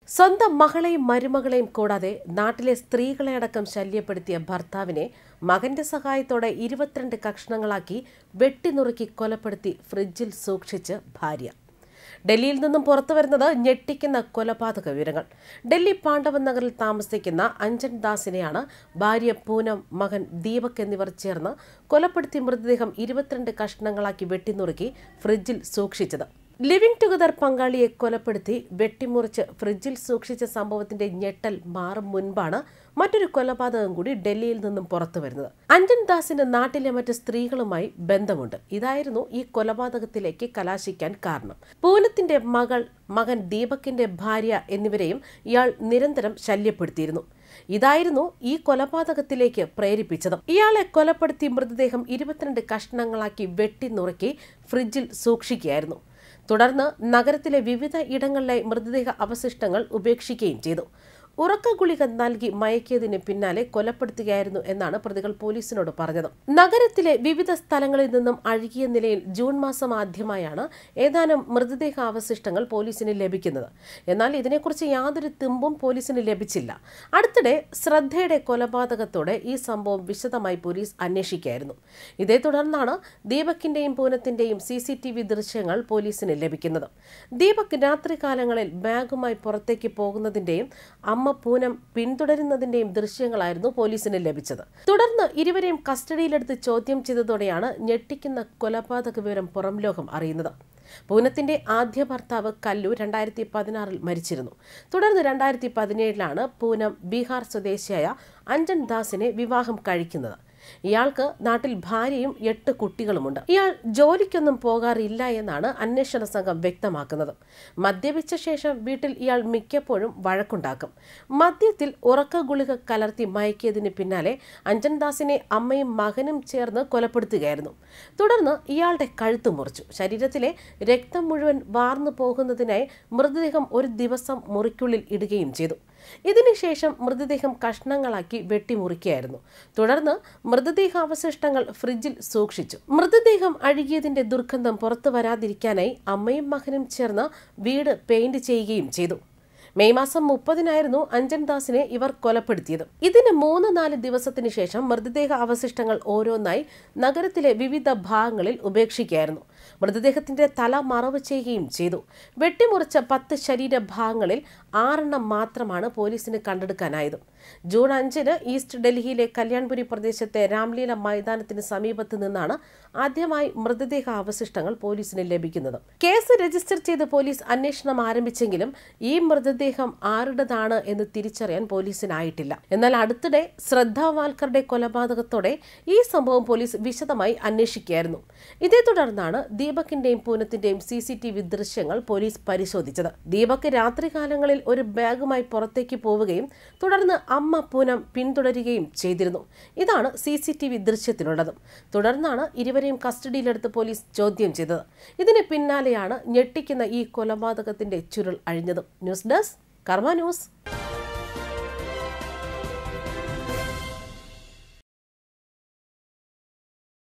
സ്വന്തം മകളെയും മരുമകളെയും കൂടാതെ നാട്ടിലെ സ്ത്രീകളെ അടക്കം ശല്യപ്പെടുത്തിയ ഭർത്താവിനെ മകന്റെ സഹായത്തോടെ ഇരുപത്തിരണ്ട് കഷ്ണങ്ങളാക്കി വെട്ടിനുറുക്കി കൊലപ്പെടുത്തി ഫ്രിഡ്ജിൽ സൂക്ഷിച്ച് ഭാര്യ ഡൽഹിയിൽ നിന്നും പുറത്തുവരുന്നത് ഞെട്ടിക്കുന്ന കൊലപാതക വിവരങ്ങൾ ഡൽഹി പാണ്ഡവൻ നഗറിൽ താമസിക്കുന്ന അഞ്ജൻ ദാസിനെയാണ് ഭാര്യ പൂനം മകൻ ദീപക് എന്നിവർ ചേർന്ന് കൊലപ്പെടുത്തി മൃതദേഹം ഇരുപത്തിരണ്ട് കഷ്ണങ്ങളാക്കി വെട്ടിനുറുക്കി ഫ്രിഡ്ജിൽ സൂക്ഷിച്ചത് ലിവിംഗ് ടുഗദർ പങ്കാളിയെ കൊലപ്പെടുത്തി വെട്ടിമുറിച്ച് ഫ്രിഡ്ജിൽ സൂക്ഷിച്ച സംഭവത്തിന്റെ ഞെട്ടൽ മാറും മുൻപാണ് മറ്റൊരു കൊലപാതകം കൂടി ഡൽഹിയിൽ നിന്നും പുറത്തു വരുന്നത് അഞ്ജൻ ദാസിന് നാട്ടിലെ മറ്റ് സ്ത്രീകളുമായി ബന്ധമുണ്ട് ഇതായിരുന്നു ഈ കൊലപാതകത്തിലേക്ക് കലാശിക്കാൻ കാരണം പൂനത്തിന്റെ മകൾ മകൻ ദീപകിന്റെ ഭാര്യ എന്നിവരെയും ഇയാൾ നിരന്തരം ശല്യപ്പെടുത്തിയിരുന്നു ഇതായിരുന്നു ഈ കൊലപാതകത്തിലേക്ക് പ്രേരിപ്പിച്ചത് ഇയാളെ കൊലപ്പെടുത്തി മൃതദേഹം ഇരുപത്തിരണ്ട് കഷ്ണങ്ങളാക്കി വെട്ടിനുറുക്കി ഫ്രിഡ്ജിൽ സൂക്ഷിക്കുകയായിരുന്നു തുടർന്ന് നഗരത്തിലെ വിവിധ ഇടങ്ങളിലായി മൃതദേഹ അവശിഷ്ടങ്ങൾ ഉപേക്ഷിക്കുകയും ചെയ്തു ഉറക്ക ഗുളിക നൽകി മയക്കിയതിന് പിന്നാലെ കൊലപ്പെടുത്തുകയായിരുന്നു എന്നാണ് പ്രതികൾ പോലീസിനോട് പറഞ്ഞത് നഗരത്തിലെ വിവിധ സ്ഥലങ്ങളിൽ നിന്നും അഴുകിയ നിലയിൽ ജൂൺ മാസം ആദ്യമായാണ് ഏതാനും മൃതദേഹ അവശിഷ്ടങ്ങൾ പോലീസിന് ലഭിക്കുന്നത് എന്നാൽ ഇതിനെക്കുറിച്ച് യാതൊരു തുമ്പും പോലീസിന് ലഭിച്ചില്ല അടുത്തിടെ ശ്രദ്ധയുടെ കൊലപാതകത്തോടെ ഈ സംഭവം വിശദമായി പോലീസ് അന്വേഷിക്കുകയായിരുന്നു ഇതേ തുടർന്നാണ് ദീപകിന്റെയും പൂനത്തിന്റെയും സി സി ടി വി ദൃശ്യങ്ങൾ പോലീസിന് ലഭിക്കുന്നത് ദീപക് രാത്രികാലങ്ങളിൽ ബാഗുമായി പുറത്തേക്ക് പോകുന്നതിന്റെയും അമ്മ പൂനം പിന്തുടരുന്നതിന്റെയും ദൃശ്യങ്ങളായിരുന്നു പോലീസിന് ലഭിച്ചത് തുടർന്ന് ഇരുവരെയും കസ്റ്റഡിയിലെടുത്ത് ചോദ്യം ചെയ്തതോടെയാണ് ഞെട്ടിക്കുന്ന കൊലപാതക വിവരം പുറം ലോകം അറിയുന്നത് പൂനത്തിന്റെ ആദ്യ ഭർത്താവ് കല്ലു രണ്ടായിരത്തി പതിനാറിൽ മരിച്ചിരുന്നു തുടർന്ന് രണ്ടായിരത്തി പതിനേഴിലാണ് പൂനം ബീഹാർ സ്വദേശിയായ അഞ്ജൻ ദാസിനെ വിവാഹം കഴിക്കുന്നത് ഇയാൾക്ക് നാട്ടിൽ ഭാര്യയും എട്ട് കുട്ടികളുമുണ്ട് ഇയാൾ ജോലിക്കൊന്നും പോകാറില്ല എന്നാണ് അന്വേഷണ സംഘം വ്യക്തമാക്കുന്നത് മദ്യപിച്ച ശേഷം വീട്ടിൽ ഇയാൾ മിക്കപ്പോഴും വഴക്കുണ്ടാക്കും മദ്യത്തിൽ ഉറക്ക ഗുളിക കലർത്തി മയക്കിയതിന് പിന്നാലെ അഞ്ജൻദാസിനെ അമ്മയും മകനും ചേർന്ന് കൊലപ്പെടുത്തുകയായിരുന്നു തുടർന്ന് ഇയാളുടെ കഴുത്ത് മുറിച്ചു ശരീരത്തിലെ രക്തം മുഴുവൻ വാർന്നു പോകുന്നതിനായി മൃതദേഹം ഒരു ദിവസം മുറിക്കുള്ളിൽ ഇടുകയും ചെയ്തു ഇതിനുശേഷം മൃതദേഹം കഷ്ണങ്ങളാക്കി വെട്ടിമുറിക്കുകയായിരുന്നു തുടർന്ന് മൃതദേഹാവശിഷ്ടങ്ങൾ ഫ്രിഡ്ജിൽ സൂക്ഷിച്ചു മൃതദേഹം അഴുകിയതിന്റെ ദുർഗന്ധം പുറത്തു വരാതിരിക്കാനായി അമ്മയും മകനും ചേർന്ന് വീട് പെയിന്റ് ചെയ്യുകയും ചെയ്തു മെയ് മാസം മുപ്പതിനായിരുന്നു അഞ്ജൻ ദാസിനെ ഇവർ കൊലപ്പെടുത്തിയത് ഇതിന് മൂന്ന് നാല് ദിവസത്തിന് ശേഷം മൃതദേഹ അവശിഷ്ടങ്ങൾ ഓരോന്നായി നഗരത്തിലെ വിവിധ ഭാഗങ്ങളിൽ ഉപേക്ഷിക്കുകയായിരുന്നു മൃതദേഹത്തിന്റെ തല മറവ് ചെയ്യുകയും ചെയ്തു വെട്ടിമുറിച്ച പത്ത് ശരീരഭാഗങ്ങളിൽ ആറെണ്ണം മാത്രമാണ് പോലീസിന് കണ്ടെടുക്കാനായത് ജൂൺ അഞ്ചിന് ഈസ്റ്റ് ഡൽഹിയിലെ കല്യാൺപുരി പ്രദേശത്തെ രാംലീല മൈതാനത്തിന് സമീപത്ത് നിന്നാണ് ആദ്യമായി മൃതദേഹ അവശിഷ്ടങ്ങൾ പോലീസിന് ലഭിക്കുന്നത് കേസ് രജിസ്റ്റർ ചെയ്ത് പോലീസ് അന്വേഷണം ആരംഭിച്ചെങ്കിലും ഈ മൃതദേഹം ആരുടേതാണ് എന്ന് തിരിച്ചറിയാൻ പോലീസിനായിട്ടില്ല എന്നാൽ അടുത്തിടെ ശ്രദ്ധാവാൽക്കറുടെ കൊലപാതകത്തോടെ ഈ സംഭവം പോലീസ് വിശദമായി അന്വേഷിക്കുകയായിരുന്നു ഇതേ തുടർന്നാണ് ദീപകിന്റെയും പൂനത്തിന്റെയും സി സി ടി വി ദൃശ്യങ്ങൾ പോലീസ് പരിശോധിച്ചത് ദീപക് രാത്രികാലങ്ങളിൽ ഒരു ബാഗുമായി പുറത്തേക്ക് പോവുകയും തുടർന്ന് അമ്മ പൂനം പിന്തുടരുകയും ചെയ്തിരുന്നു ഇതാണ് സി സി ടി വി ദൃശ്യത്തിലുള്ളത് തുടർന്നാണ് ഇരുവരെയും കസ്റ്റഡിയിലെടുത്ത് പോലീസ് ചോദ്യം ചെയ്തത് ഇതിന് പിന്നാലെയാണ് ഞെട്ടിക്കുന്ന ഈ കൊലപാതകത്തിന്റെ ചുരുൾ അഴിഞ്ഞത് ന്യൂസ് ഡെസ്ക് കർമ്മ ന്യൂസ്